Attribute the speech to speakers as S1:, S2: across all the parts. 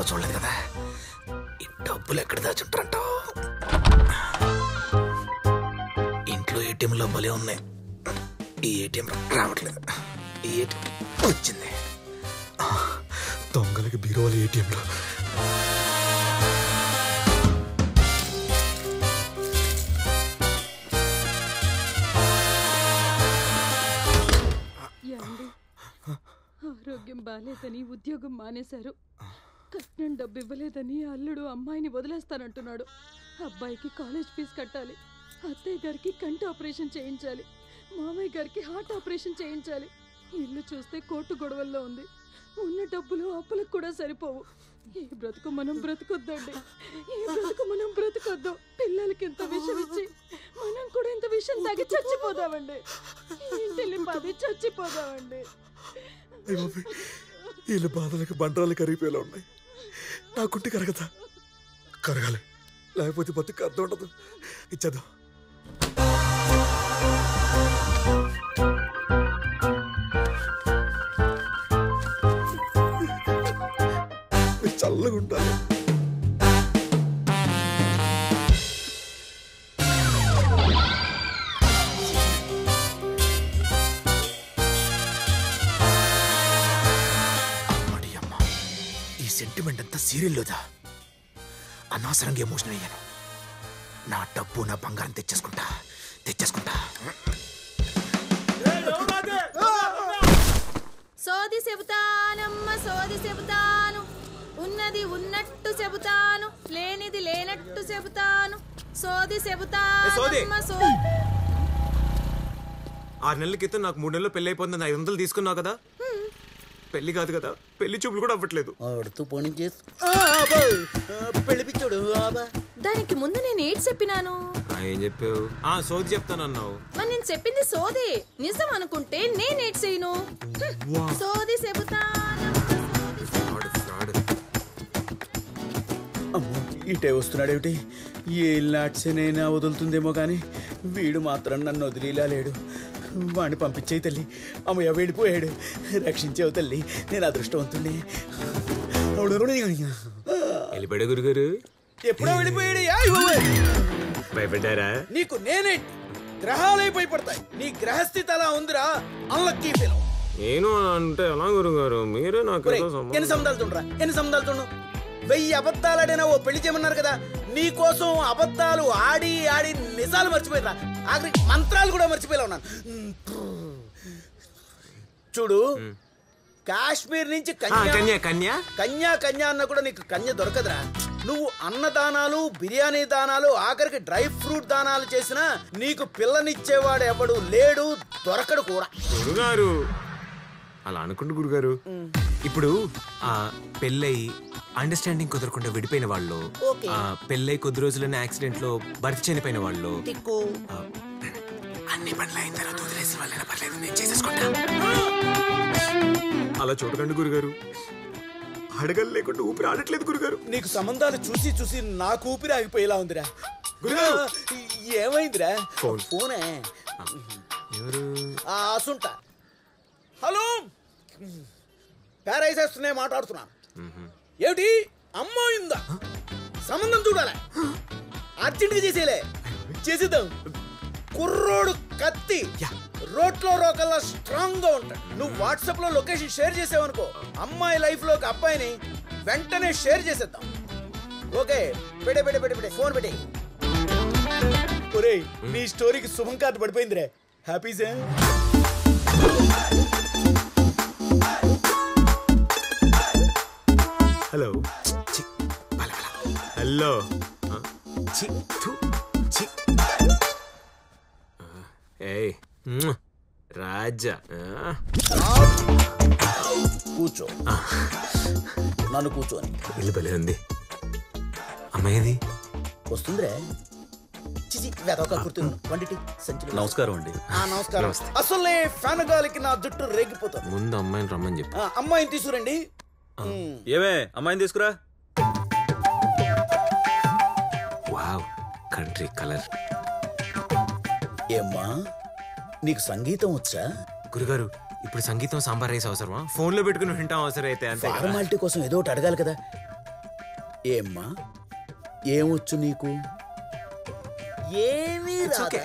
S1: చూడలేదు కదా ఈ డబ్బులు ఎక్కడ దాచుంటారంట ఇంట్లో ఏటీఎంలో భలే ఉన్నాయి ఈ ఏటీఎం రావట్లేదు ఈ ఏటీఎం వచ్చింది ఆ, దొంగలకి బీరువాల ఏటీఎంలో
S2: యాండి ఆరోగ్యం బాలేదని ఉద్యోగం మానేశారు కట్నం డబ్బు ఇవ్వలేదని అల్లుడు అమ్మాయిని వదిలేస్తానంటున్నాడు అబ్బాయికి కాలేజ్ ఫీజు కట్టాలి అత్తయ్య గారికి కంటి ఆపరేషన్ చేయించాలి మామయ్య గారికి హార్ట్ ఆపరేషన్ చేయించాలి ఇల్లు చూస్తే కోర్టు గొడవల్లో ఉంది ఉన్న డబ్బులు అప్పులకు కూడా సరిపోవు ఈ బ్రతుకు మనం బ్రతుకొద్దండి ఈ బ్రతుకు మనం బ్రతుకొద్దాం పిల్లలకి ఇంత విషం ఇచ్చి మనం కూడా ఇంత విషం తాగి చచ్చిపోదామండి ఈ ఇంటిల్లి పది చచ్చిపోదామండి
S1: అయ్య బాబోయ్, వీళ్ళ బాధలకి బండరాలు కరిగిపోయేలా ఉన్నాయి నా కుట్టి కరగదా కరగాలి లేకపోతే బతుకు అర్థం ఉండదు ఇచ్చేద్దాం మీరు చల్లగా ఉండాలి అమ్మడి అమ్మ ఈ సెంటిమెంట్ అంతా సీరియల్లోదా అనవసరంగా ఎమోషనల్ అయ్యాను నా డబ్బు నా బంగారం తెచ్చేసుకుంటా తెచ్చేసుకుంటా
S3: సోది చెబుతానమ్మ సోది చెబుతాను ఉన్నది ఉన్నట్టు చెబుతాను లేనిది లేనట్టు చెబుతాను సోది చెబుతానమ్మ సోది
S4: ఆరు నెలల క్రితం నాకు మూడు నెలలు పెళ్లి అయిపోతుంది ఐదు వందలు తీసుకున్నావు కదా పెళ్లి కాదు కదా పెళ్లి చూపులు కూడా అవ్వట్లేదు
S5: ఆడుతూ పోనీ చేసి పెళ్లి పిచ్చాడు
S3: దానికి ముందు నేను ఏటి చెప్పినాను
S4: ఆ, ఏం చెప్పావు ఆ సోది చెప్తానన్నావు
S3: మరి నేను చెప్పింది సోది నిజం అనుకుంటే నేనేటి చేయను హ్మ్. సోది చెబుతానమ్మ సోది
S4: ఫ్రాడ్, ఫ్రాడ్.
S5: అమ్మో ఇటే వస్తున్నాడేమిటి ఏ నాట్సేనైనా వదులుతుందేమో కానీ వీడు మాత్రం నన్ను వదిలేలా లేడు వాడిని పంపించేయి తల్లి అమ్మయ్య వెళ్ళిపోయాడు రక్షించేవు తల్లి నేను అదృష్టవంతుణ్ణి
S4: వెళ్ళిపోయాడు గురుగారు
S5: ఎప్పుడో వెళ్ళిపోయాడు యాయ్ బాబోయ్.
S4: భయపడ్డారా
S5: నీకు నేనే గ్రహాలై భయపడతాయి నీ గ్రహస్థితి అలా ఉందిరా అన్లక్కీ ఫీలం
S4: నేను అంటే ఎలా గురుగారు మీరే నాకు ఏదో సంబంధం-
S5: ఎన్ని సంబంధాలు తుండ్రా ఎన్ని సంబంధాలు తుండు వెయ్యి అబద్ధాలు ఆడినా ఓ పెళ్లి చేయమన్నారు కదా నీ కోసం అబద్ధాలు ఆడి ఆడి నిజాలు మర్చిపోయిరా ఆఖరి మంత్రాలు కూడా మర్చిపోయేలా ఉన్నాను చూడు కాశ్మీర్ నుంచి
S4: ఆ,
S5: కన్యా
S4: కన్యా కన్యా
S5: కన్యా కన్యా అన్న కూడా నీకు కన్య దొరకదురా నువ్వు అన్నదానాలు బిర్యానీ దానాలు ఆఖరికి డ్రై ఫ్రూట్ దానాలు చేసినా నీకు పిల్లనిచ్చేవాడు ఎవడు లేడు దొరకడు కూడా
S4: గురుగారు అలా అనుకుంటు గురుగారు ఇప్పుడు ఆ పెళ్ళై అండర్స్టాండింగ్ కుదరకుండా విడిపోయిన వాళ్ళు
S5: ఓకే.
S4: ఆ పెళ్ళై కొద్ది రోజులనే యాక్సిడెంట్ లో భర్తీ చనిపోయిన వాళ్ళు
S5: టిక్కు
S4: ఆ, అన్ని పనులు అయిన తర్వాత వదిలేసిన వాళ్ళైనా పర్లేదు నేను చేసేసుకుంటా అలా చూడకండి గురుగారు అడగలు లేకుండా ఊపిరి ఆడట్లేదు గురుగారు
S5: నీకు సంబంధాలు చూసి చూసి నాకు ఊపిరి ఆగిపోయేలా ఉందిరా
S4: గురుగారు!
S5: ఆ, ఏమైందిరా
S4: ఫోన్.
S5: ఫోనే
S4: ఎవరు
S5: ఆ అసుంట హలో పారైసేస్తున్నాయి మాట్లాడుతున్నాను ఏమిటి అమ్మాయిందా సంబంధం చూడాలి అర్జెంట్గా చేసేలే చేసేద్దాం కుర్రోడు కత్తి
S4: యా.
S5: రోట్లో రోకల్లా స్ట్రాంగ్ గా ఉంటాడు నువ్వు వాట్సాప్ లో లొకేషన్ షేర్ చేసావనుకో అమ్మాయి లైఫ్ లో ఒక అబ్బాయిని వెంటనే షేర్ చేసేద్దాం ఓకే పెడే పెడే పెడే పెడే ఫోన్ పెట్టి ఒరేయ్ నీ స్టోరీకి శుభం కార్డు పడిపోయిందిరే హ్యాపీ సార్
S4: హలో చి, బల, బల. హలో ఆ, చి, థు, చి. ఆ, ఏయ్ మ్మ్. రాజా ఆ,
S5: కూర్చో నన్ను కూర్చోని
S4: ఇల్లు భలే ఉంది అమ్మాయిది
S5: వస్తుందిరే చిచి వెదొక కుర్తీ వండిటి సంచులు
S6: నమస్కారం అండి
S5: ఆ, నమస్కారం అసలే ఫ్యాన్ గాలికి నా జుట్టు రేగిపోతుంది
S4: ముందు అమ్మాయిని రమ్మని చెప్పు
S5: ఆ, అమ్మాయిని తీసుకురండి ఉమ్.
S6: ఏమే అమ్మాయిని తీసుకురా
S4: వావ్ కంట్రీ కలర్
S5: ఏమ్మా నీకు సంగీతం వచ్చా
S4: గురుగారు ఇప్పుడు సంగీతం సాంబార్ రైస్ అవసరమా ఫోన్ లో పెట్టుకుని వింటాం అవసరం అయితే అంతే కదా
S5: ఫార్మాలిటీ కోసం ఏదో ఒకటి అడగాలి కదా ఏమ్మా ఏమొచ్చు నీకు ఏమీ రాదా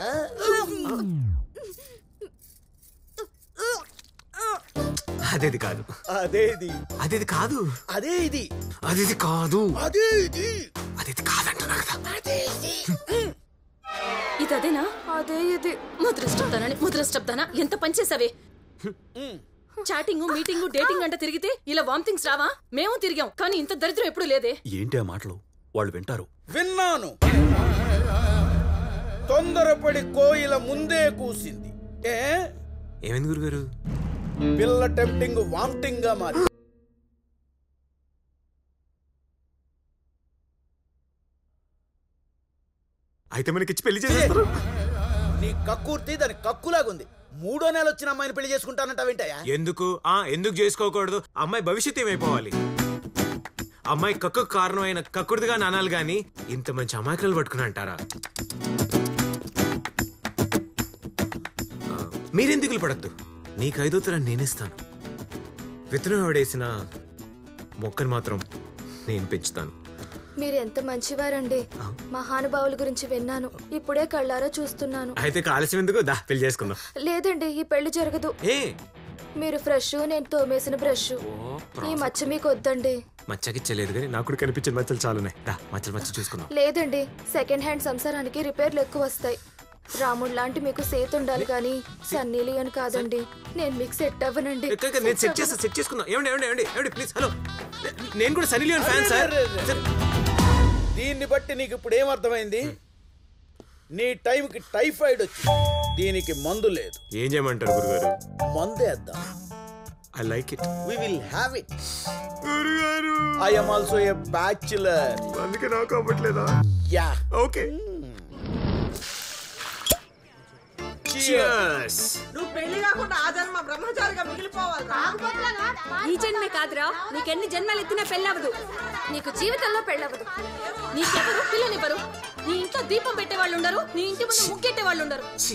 S4: అదేది కాదు
S5: అదే ఇది
S4: అదేది కాదు
S5: అదే ఇది
S4: అదేది కాదు
S5: అదే ఇది
S4: అదేది కాదంటున్నా కదా
S3: ఇది అదేనా అదే ఇది ముద్రష్టబ్దానని ముద్రష్టబ్దానా ఎంత పనిచేసావే చాటింగ్ మీటింగ్ డేటింగ్ అంట తిరిగితే ఇలా వామిటింగ్స్ రావా మేము తిరిగాం కానీ ఇంత దరిద్రం ఎప్పుడు లేదే
S6: ఏంటి ఆ మాటలు వాళ్ళు వింటారు
S5: విన్నాను తొందరపడి కోయిల ముందే కూసింది ఏ
S4: ఏమైంది గురుగారు
S5: పిల్ల టెంప్టింగ్ వామిటింగ్ గా మారి
S4: అయితే మనకి ఇచ్చి పెళ్లి చేసేస్తారు
S5: నీ కక్కుర్తి దాని కక్కులాగుంది మూడో నెల వచ్చిన అమ్మాయిని పెళ్లి చేసుకుంటానంట వింటాయా
S4: ఎందుకు ఆ ఎందుకు చేసుకోకూడదు అమ్మాయి భవిష్యత్తు ఏమైపోవాలి అమ్మాయి కక్కు కారణమైన కక్కుడుదిగా నానాలి గాని ఇంత మంచి అమాయకులు పట్టుకుని అంటారా ఆ, మీరెందుకులు పడద్దు నీకు ఐదో తరం నేనిస్తాను విత్తనం పడేసిన మొక్కను మాత్రం నేను పెంచుతాను
S7: మీరు ఎంత మంచివారండి మహానుభావుల గురించి విన్నాను ఇప్పుడే కళ్ళారా చూస్తున్నాను
S4: అయితే ఆలస్యం ఎందుకు దా పెళ్లి చేసుకుందాం
S7: లేదండి ఈ పెళ్లి జరగదు
S4: ఏ
S7: మీరు ఫ్రెష్ నేను తోమేసిన బ్రష్ ఈ మచ్చ మీకు వద్దండి
S4: మచ్చకిచ్చలేదు కానీ నాకు కూడా కనిపించిన మచ్చలు చాలున్నాయి దా మచ్చలు మచ్చ చూసుకుందాం
S7: లేదండి సెకండ్ హ్యాండ్ సంసారానికి రిపేర్లు ఎక్కువ వస్తాయి రాముడు లాంటి మీకు సేత్ ఉండాలి కానీ సన్నీలి అని కాదండి నేను మీకు సెట్ అవ్వనండి
S4: ఎక్కడ ఎక్కడ నేను సెట్ చేస్తా సెట్ చేసుకుందాం ఏమండి ఏమండి ఏమండి ఏమండి ప్లీజ్ హలో నేను కూడా Sunny Leone fan sir sir,
S5: దీన్ని బట్టి నీకు ఇప్పుడు ఏమర్థమైంది నీ టైంకి టైఫాయిడ్ వచ్చి దీనికి మందు లేదు
S4: ఏం చేయమంటారు గురుగారు
S5: మందేద్దాం
S4: I like it
S5: we will have it
S4: గురుగారు
S5: I am also a bachelor
S4: అందుకే నాకు అవ్వట్లేదా
S5: యా
S4: ఓకే Cheers.
S8: నువ్వు పెళ్లి కాకుండా ఆ జన్మ బ్రహ్మచారిగా మిగిలిపోవాలి
S3: ఈ జన్మే కాదురా నీకెన్ని జన్మలు ఎత్తినా పెళ్ళవదు
S7: నీకు జీవితంలో పెళ్ళవదు
S3: నీకెవరు పిల్లనివ్వరు నీ ఇంట్లో దీపం పెట్టే వాళ్ళు ఉండరు నీ ఇంటి ముందు ముగ్గెట్టే వాళ్ళు ఉండరు
S4: ఛీ,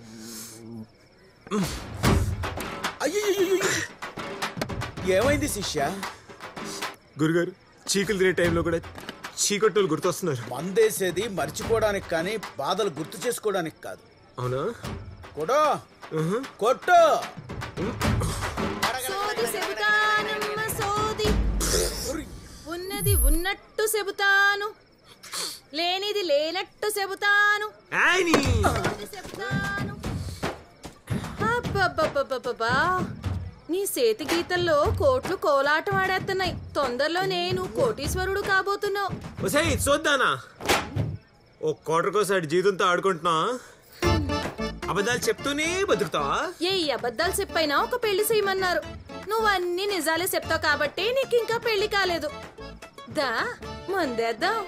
S5: అయ్యో ఏమైంది శిష్య
S4: గురుగారు చీకులు తినే టైంలో కూడా చీకట్టోలు గుర్తొస్తున్నారు
S5: మందేసేది మర్చిపోవడానికి కానీ బాధలు గుర్తు చేసుకోవడానికి కాదు
S4: అవునా
S5: కొడో కొట్టు
S3: సోది చెబుతానమ్మ సోది ఉన్నది ఉన్నట్టు చెబుతాను లేనిది లేనట్టు చెబుతాను
S4: ఏయ్ నీ!
S3: సోది చెబుతాను అబ్బబ్బబ్బబ్బబ్బా నీ చేతి గీతల్లో కోట్లు కోలాటం ఆడేస్తున్నాయి తొందరలో నేను కోటీశ్వరుడు కాబోతున్నావు
S4: ఒసేయ్ చూద్దానా ఓ కోటర్ కోసారి జీతంతో ఆడుకుంటున్నా అబద్ధాలు చెప్తూనే బతుకుతావా
S3: ఏ ఈ అబద్ధాలు చెప్పైనా ఒక పెళ్లి చేయమన్నారు నువ్వు అన్ని నిజాలే చెప్తావు కాబట్టి నీకు ఇంకా పెళ్లి కాలేదు దా మందేద్దాం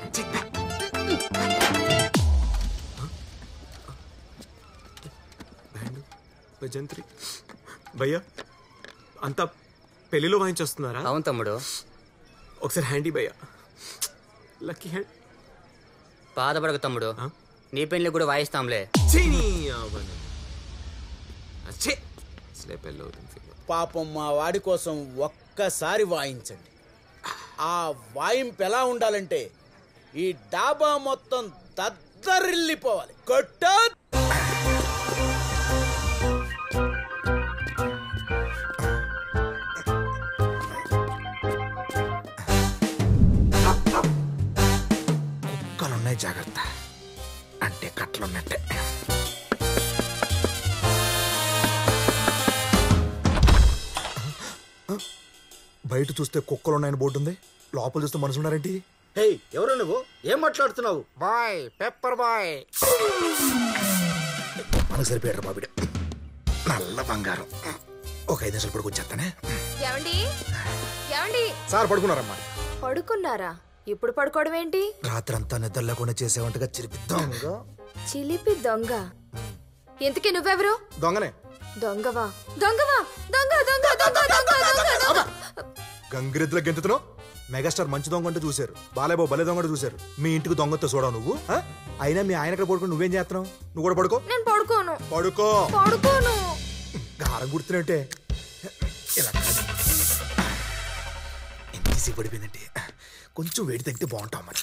S4: బ్యాండ్ భజంత్రి భయ్యా అంతా పెళ్లిలో వాయించొస్తున్నారా
S9: అవును తమ్ముడు
S4: ఒకసారి హ్యాండీ భయ్యా లక్కీ హ్యాండ్
S9: బాధపడకు తమ్ముడు
S4: ఆ?
S9: నీ పెళ్లి కూడా వాయిస్తాంలే
S4: చీనీ అవని. అచ్చే అసలే పెళ్ళి అవుతుంది ఫీల్ అవుతుంది.
S5: పాపం మా వాడి కోసం ఒక్కసారి వాయించండి ఆ వాయింపు ఎలా ఉండాలంటే ఈ డాబా మొత్తం దద్దరిల్లిపోవాలి కొట్ట
S1: కుక్కలున్నాయి జాగ్రత్త అంటే కట్లున్నట్టే బయట చూస్తే కుక్కలున్నాయని బోర్డు ఉంది లోపల చూస్తే మనుషులు ఉన్నారేంటి
S5: హే ఎవరు నువ్వు ఏం మాట్లాడుతున్నావు
S1: బాయ్ పెప్పర్ బాయ్ మనకు సరిపోయాడు బాబిడు నల్ల బంగారం ఒక ఐదు నిమిషాలు పడుకొచ్చేస్తానే
S7: ఏమండి ఏమండి
S1: సార్ పడుకున్నారమ్మా
S7: పడుకున్నారా ఇప్పుడు పడుకోవడం ఏంటి
S1: రాత్రంతా నిద్ర లేకుండా చేసేవంటగా చిరిపిద్దాం
S7: చిలిపి దొంగ ఇంతకీ నువ్వెవరు
S1: దొంగనే
S7: దొంగవా దొంగవా దొంగ దొంగ దొంగ దొంగ దొంగ దొంగ
S1: గంగిరెద్దుల గెంతుతున్నావు మెగాస్టార్ మంచి దొంగ అంటే చూశారు బాలయ్యబాబు భలే దొంగ అంటే చూశారు మీ ఇంటికి దొంగతో చూడవు నువ్వు ఆ? అయినా మీ ఆయన ఎక్కడ పడుకుని నువ్వేం చేస్తున్నావు నువ్వు కూడా పడుకో
S7: నేను పడుకోను
S1: పడుకో
S7: పడుకోను
S1: గారం గుర్తున్నట్టే ఇలా కాదు. ఎంతసేపు పడిపోయిందంటే కొంచెం వేడి తగ్గితే బాగుంటాం మరి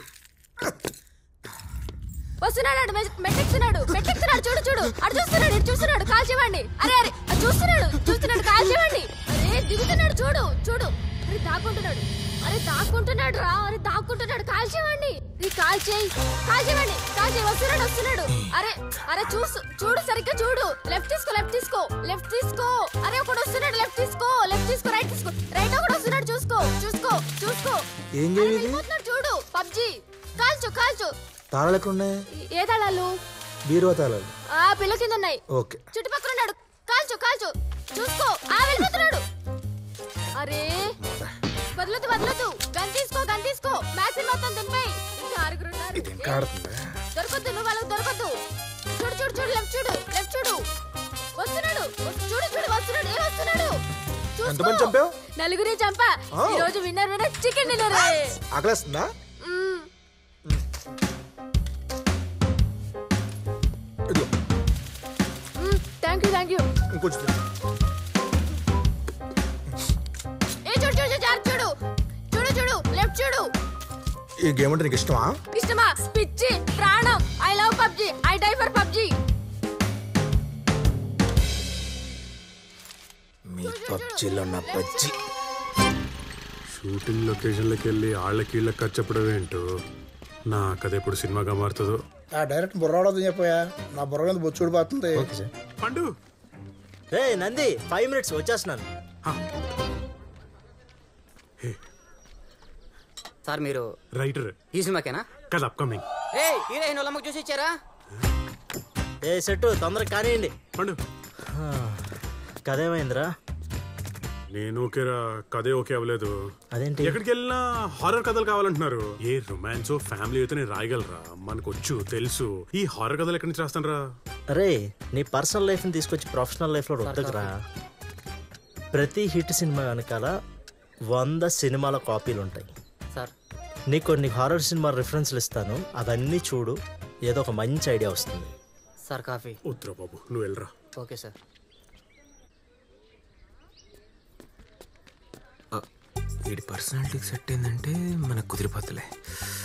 S7: వస్తున్నాడు మెట్టెక్కుతున్నాడు మెట్టెక్కుతున్నాడు చూడు చూడు అటు చూస్తున్నాడు ఇటు చూస్తున్నాడు కాల్ చేయండి అరే అరే అది చూస్తున్నాడు చూస్తున్నాడు కాల్ చేయండి అరే దిగుతున్నాడు చూడు చూడు అరే దాక్కుంటున్నాడు అరే దాక్కుంటున్నాడు రా అరే దాక్కుంటున్నాడు కాల్ చేయండి ఇది కాల్ చేయి కాల్ చేయండి కాల్ చేయి వస్తున్నాడు వస్తున్నాడు అరే అరే చూసు చూడు సరిగ్గా చూడు లెఫ్ట్ తీసుకో లెఫ్ట్ తీసుకో లెఫ్ట్ తీసుకో అరే ఒకడు వస్తున్నాడు లెఫ్ట్ తీసుకో లెఫ్ట్ తీసుకో రైట్ తీసుకో రైట్ ఒకడు వస్తున్నాడు చూసుకో చూసుకో చూసుకో
S1: ఏం
S7: అరే
S1: చేయాలి
S7: వెళ్ళిపోతున్నాడు చూడు పబ్జి కాల్చు కాల్చు
S1: తాళాలు ఎక్కడ ఉన్నాయి
S7: ఏ తాళాలు
S1: బీరువా తాళాలు
S7: ఆ పిల్ల కింద ఉన్నాయి
S1: ఓకే
S7: చుట్టుపక్కల ఉన్నాడు కాల్చు కాల్చు చూసుకో ఆ వెళ్ళిపోతున్నాడు అరే వదలదు వదలదు గన్ తీసుకో గన్ తీసుకో మ్యాక్సిన్ మొత్తం దింపేయి ఇంకా ఆరుగురు ఉన్నారు
S1: ఇది ఇంకా ఆడుతుందా
S7: దొరకద్దు నువ్వు వాళ్ళకి దొరకద్దు చూడు చూడు చూడు లెఫ్ట్ చూడు లెఫ్ట్ చూడు వస్తున్నాడు వస్తు- చూడు చూడు వస్తున్నాడు ఏ వస్తున్నాడు చూసుకో.
S1: ఎంతమంది చంపావు?
S7: నలుగురే చంపా
S1: ఆ.
S7: ఈ రోజు విన్నర్ విన్నర్ చికెన్ డిన్నర్
S1: ఆకలేస్తుందా ఇదిగో
S7: థ్యాంక్ యూ థ్యాంక్ యూ
S1: ఇంకొంచెం తిను.
S7: ఏ చూడు చూడు చూడు జాగ్రత్త చూడు చూడు చూడు లెఫ్ట్ చూడు
S1: ఈ గేమ్ అంటే నీకు ఇష్టమా
S7: ఇష్టమా పిచ్చి ప్రాణం I love PUBG I die for PUBG
S1: మీ పబ్జీలో ఉన్న బజ్జీ
S10: షూటింగ్ లొకేషన్లకి వెళ్ళి వాళ్ళకి వీళ్ళకి ఖర్చు చెప్పడం ఏంటో నాకు ఇప్పుడు సినిమాగా మారుతుందో
S5: ఆ డైరెక్ట్ బుర్రాడదు చెప్పయా నా బుర్ర మీద బొచ్చుడు పోతుంది
S10: పండు
S11: రే నంది ఫైవ్ మినిట్స్ వచ్చేస్తున్నాను
S9: సార్ మీరు
S10: రైటర్
S9: ఈ సినిమాకేనా
S10: కదా అప్కమింగ్
S9: ఏ హీరోయిన్ వాళ్ళమ్మకి చూసి ఇచ్చారా
S11: ఏ సెట్ తొందరగా కానివ్వండి
S10: పండు
S11: కదేమైందిరా
S10: నేను ఓకేరా కథే ఓకే అవ్వలేదు
S11: అదేంటి
S10: ఎక్కడికి వెళ్ళినా హారర్ కథలు కావాలంటున్నారు ఏ రొమాన్స్ ఫ్యామిలీ అయితే నేను రాయగలరా మనకు వచ్చు తెలుసు ఈ హారర్ కథలు ఎక్కడి నుంచి రాస్తాను
S11: అరే నీ పర్సనల్ లైఫ్ని తీసుకొచ్చి ప్రొఫెషనల్ లైఫ్లో రుద్దకురా ప్రతి హిట్ సినిమా వెనకాల వంద సినిమాల కాపీలు ఉంటాయి
S9: సార్
S11: నీకు కొన్ని హారర్ సినిమా రిఫరెన్స్లు ఇస్తాను అవన్నీ చూడు ఏదో ఒక మంచి ఐడియా వస్తుంది
S9: సార్ కాఫీ
S10: వద్దురా బాబు నువ్వు వెళ్ళరా
S9: ఓకే సార్
S4: వీడి పర్సనాలిటీకి సెట్ అయిందంటే మనకు కుదిరిపోతులే